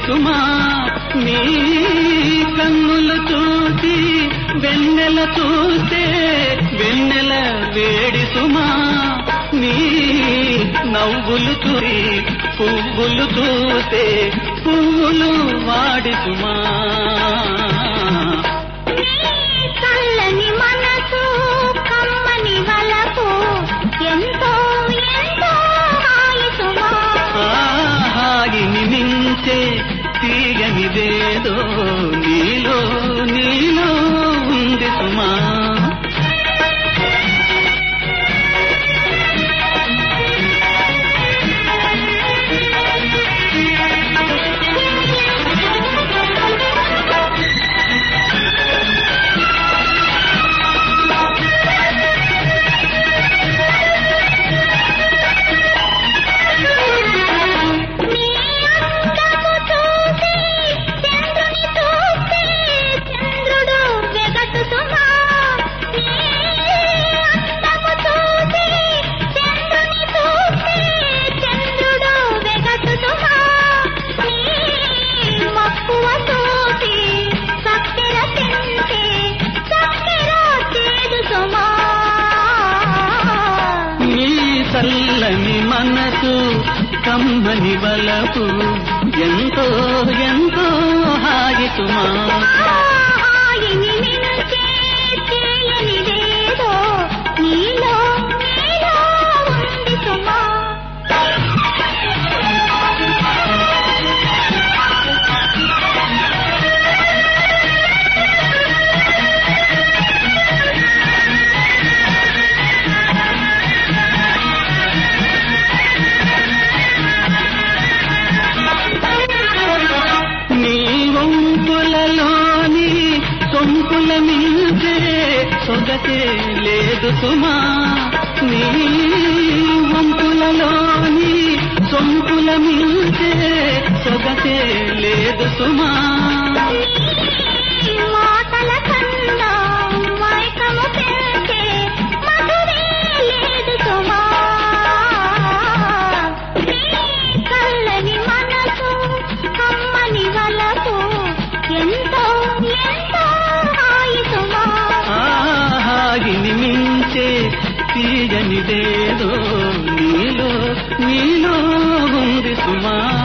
సుమా నీ కన్నులు చూసి వెన్నెల చూస్తే వెన్నెల వేడి సుమా నీ నవ్వులు చూసి పువ్వులు చూస్తే పువ్వులు వాడి సుమా నీ చల్లని మనసు కమ్మని వలపు ఎంతో ఎంతో హాయి సుమా హాయిని మించే తీయనిదేదో నీలో నీలో ఉంది సుమా నీ అందము చూసి చంద్రుని చూస్తే చంద్రుడు వెగటు సుమా నీ అందము చూసి చంద్రుని చూస్తే చంద్రుడు వెగటు సుమా నీ మక్కువ చూసి చక్కెర తింటే చక్కెర చేదు సుమా నీ చల్లని మనసు కమ్మని వలపు ఎంతో ఎంతో హాయి సుమా హాయిని నిలిచే చేయనిదేదో నీలో నీలో ఉంది సుమా నీ వంపులలోని సొంపుల మించే సొగతే లేదు సుమా నీ వంపులలోని సొంపుల మించే సొగతే లేదు సుమా నీ మాటల కన్నా మైకము పెంచే మధురే లేదు సుమా నీ కల్లని మనసు కమ్మని వలపు ఎంతో ఎంతో హాయి సుమా ఆ హాయిని మించే తీయనిదేదో నీలో నీలో ఉంది సుమా